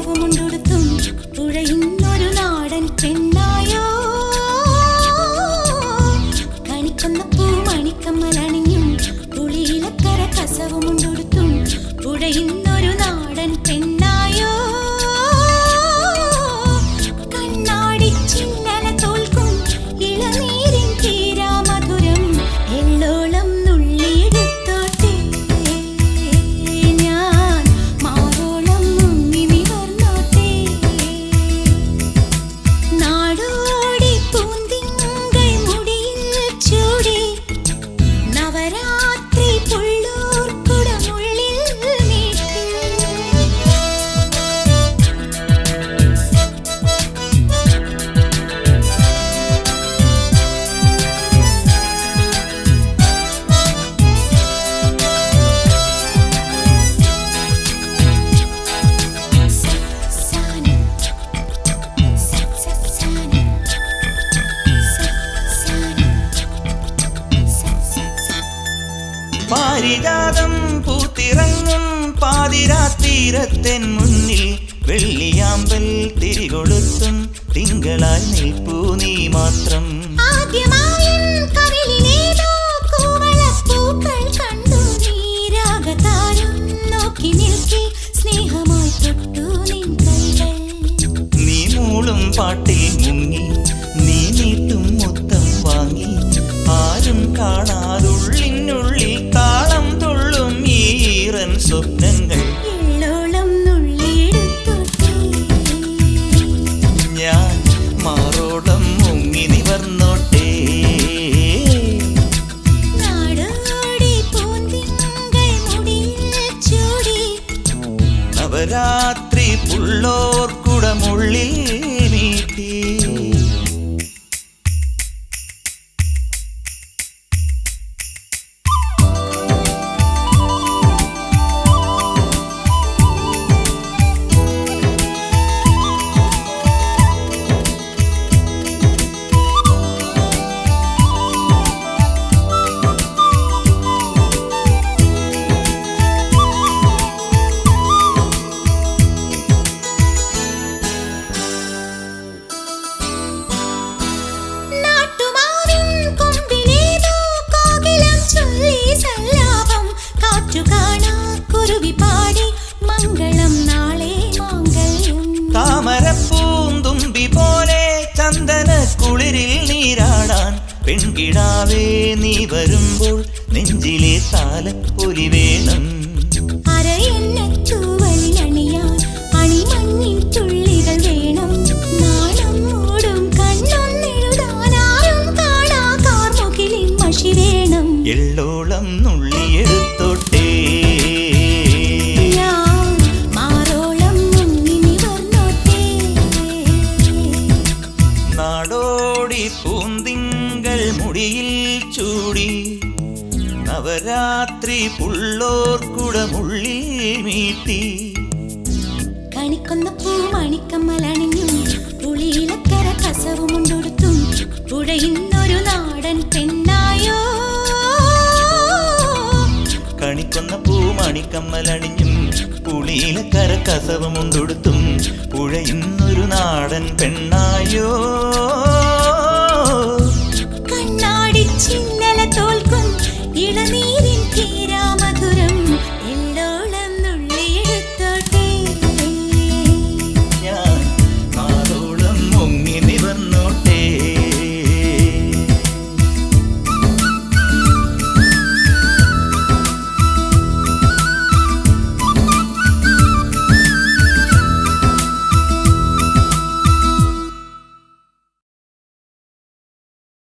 കസവുമുണ്ടൊടുത്തും തുഴയുന്നൊരു നാടൻ പെണ്ണായോ കണിക്കുന്ന പൂമണിക്കമ്മലണിഞ്ഞും പുളിയിലക്കര കസവുമുണ്ടൊടുത്തും തുഴയുന്നൊരു നാടൻ പെണ്ണായോ കണ്ണാടി ചില്ലല തോൽക്കും ഇളനീരിൻ തീരാമധുരം എള്ളോളം നുള്ളിയെടുത്തോട്ടെ ഞാൻ മാറോളം മുങ്ങി നിവർന്നോട്ടെ നാടോടി പൂന്തിങ്കൾ മുടിയിൽ ചൂടി നവരാത്രി പുള്ളൂർ കുടമുള്ളിൽ നീട്ടി പാരിജാതം പൂത്തിറങ്ങും പാതിരാത്തീരത്തെൻ മുന്നിൽ വെള്ളിയാമ്പൽ തിരികൊളുത്തും തിങ്കളാൽ നിൽപ്പൂ നീ മാത്രം ആദ്യമായും കവിളിലേതോ കൂവളപ്പൂക്കൾ കണ്ടു നീരാഗതാരം നോക്കി നിൽക്കെ സ്നേഹമായി തൊട്ടു നിൻ കൈകൾ നീ മൂളും പാട്ടിൽ മുങ്ങി നീ നീട്ടും മുത്തം വാങ്ങി ആരും കാണാതുള്ളിനുള്ളിൽ താളം തുള്ളും ഈറൻ സ്വപ്നങ്ങൾ എള്ളോളം നുള്ളിയെടുത്തോട്ടെ ഞാൻ മാറോളം മുങ്ങി നിവർന്നോട്ടേ നാടോടി പൂന്തിങ്കൾ മുടിയിൽ ചൂടി നവരാത്രി പുള്ളോർ കുടമുള്ളിൽ നീട്ടി നാട്ടുമാവിൻ കൊമ്പിലേതോ കോകിലം ചൊല്ലി സല്ലാപം കാറ്റു കാണാ കുരുവി പാടി മംഗളം നാളെ മാംഗല്യം താമരപ്പൂന്തുമ്പി പോലെ ചന്ദന കുളിരിൽ നീരാടാൻ പെൺകിടാവേ നീ വരുമ്പോൾ നെഞ്ചിലെ താലപ്പൊലി വേണം അരയെണ്ണത്തൂവലിലണിയാൻ അണിമഞ്ഞിൻ തുള്ളികൾ വേണം നാണം മൂടും കണ്ണൊന്നെഴുതാനാരും കാണാ കാർമുകിലിൻ മഷി വേണം എള്ളോളം നുള്ളിയെടുത്തോട്ടേ ഞാൻ മാറോളം മുങ്ങി നിവർന്നോട്ടേ നാടോടി പൂന്തിങ്കൾ മുടിയിൽ ചൂടി നവരാത്രി പുള്ളോർ കുടമുള്ളിൽ മീട്ടി കണിക്കൊന്ന പൂമണിക്കമ്മലണിഞ്ഞും പുളിയിലക്കര കസവുമുണ്ടൊടുത്തും പുഴയുന്നൊരു നാടൻ പെണ്ണായോ കണിക്കൊന്ന പൂമണിക്കമ്മലണിഞ്ഞും പുളിയിലക്കര കസവമുണ്ടൊടുത്തും പുഴയുന്നൊരു നാടൻ പെണ്ണായോ കണ്ണാടി ചിന്നല തോൽക്കും ഇളനീരിൻ തീര